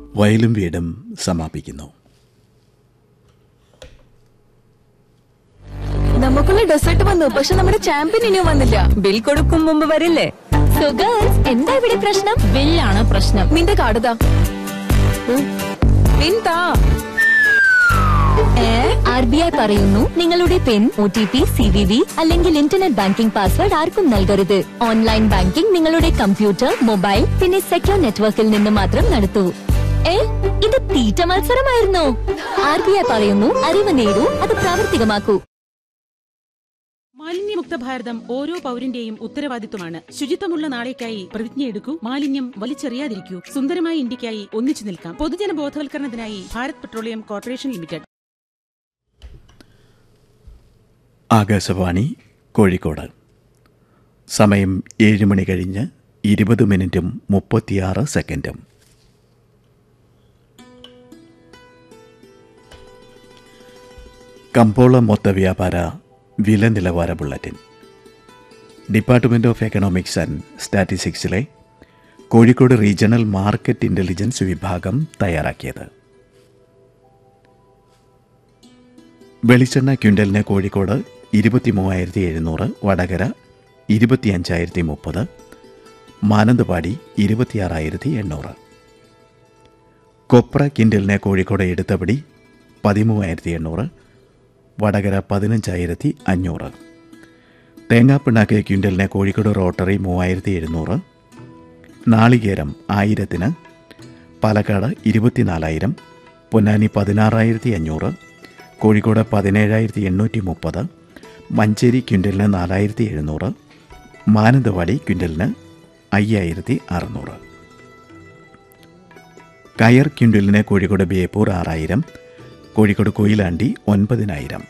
വയലും വീടും സമാപിക്കുന്നു നമുക്കുള്ള ഡെസേർട്ട് വന്നു പക്ഷെ നമ്മുടെ ചാമ്പ്യൻ ഇനിയും വന്നില്ല ബിൽ കൊടുക്കും മുമ്പ് വരില്ലേ സോ ഗേൾസ് എന്താ ഇവിടെ പ്രശ്നം ബില്ലാണ് പ്രശ്നം നിന്റെ കാർഡ് പിന്താ ആർ ബി ഐ പറയുന്നു നിങ്ങളുടെ PIN O T P C V V അല്ലെങ്കിൽ ഇന്റർനെറ്റ് ബാങ്കിംഗ് പാസ്വേഡ് ആർക്കും നൽകരുത് ഓൺലൈൻ ബാങ്കിംഗ് നിങ്ങളുടെ കമ്പ്യൂട്ടർ മൊബൈൽ പിന്നെ സെക്യൂർ നെറ്റ്വർക്കിൽ നിന്ന് മാത്രം നടത്തൂ ഏ ഇത് തീറ്റ മത്സരമായിരുന്നോ ആർ ബി ഐ പറയുന്നു അറിവ് നേടൂ അത് പ്രാവർത്തികമാക്കൂ മാലിന്യമുക്ത ഭാരതം ഓരോ പൗരന്റെയും ഉത്തരവാദിത്വമാണ് ശുചിത്വമുള്ള നാളേക്കായി പ്രതിജ്ഞയെടുക്കൂ മാലിന്യം വലിച്ചെറിയാതിരിക്കൂ സുന്ദരമായ ഇന്ത്യക്കായി ഒന്നിച്ചു നിൽക്കാം പൊതുജന ബോധവൽക്കരണത്തിനായി Bharat petroleum corporation limited Akashvani Kozhikode സമയം ഏഴ് മണി കഴിഞ്ഞ് ഇരുപത് മിനിറ്റും മുപ്പത്തിയാറ് സെക്കൻഡും കമ്പോള മൊത്ത വ്യാപാര വില നിലവാര bulletin department of economics and സ്റ്റാറ്റിസ്റ്റിക്സിലെ കോഴിക്കോട് റീജിയണൽ മാർക്കറ്റ് ഇന്റലിജൻസ് വിഭാഗം തയ്യാറാക്കിയത് വെളിച്ചെണ്ണ ക്വിൻ്റലിന് കോഴിക്കോട് ഇരുപത്തി മൂവായിരത്തി എഴുന്നൂറ് വടകര ഇരുപത്തിയഞ്ചായിരത്തി മുപ്പത് മാനന്തവാടി ഇരുപത്തിയാറായിരത്തി എണ്ണൂറ് കൊപ്ര കിൻഡലിന് കോഴിക്കോട് എടുത്തപടി പതിമൂവായിരത്തി എണ്ണൂറ് വടകര പതിനഞ്ചായിരത്തി അഞ്ഞൂറ് തേങ്ങാപ്പിണ്ണാക്ക് ക്വിൻ്റലിന് കോഴിക്കോട് റോട്ടറി മൂവായിരത്തി എഴുന്നൂറ് നാളികേരം ആയിരത്തിന് പാലക്കാട് ഇരുപത്തിനാലായിരം പൊന്നാനി പതിനാറായിരത്തി അഞ്ഞൂറ് കോഴിക്കോട് പതിനേഴായിരത്തി എണ്ണൂറ്റി മുപ്പത് മഞ്ചേരി ക്വിൻ്റലിന് നാലായിരത്തി എഴുന്നൂറ് മാനന്തവാടി ക്വിൻ്റലിന് അയ്യായിരത്തി അറുന്നൂറ് കയർ ക്വിൻ്റലിന് കോഴിക്കോട് ബേപ്പൂർ ആറായിരം കോഴിക്കോട് കൊയിലാണ്ടി ഒൻപതിനായിരം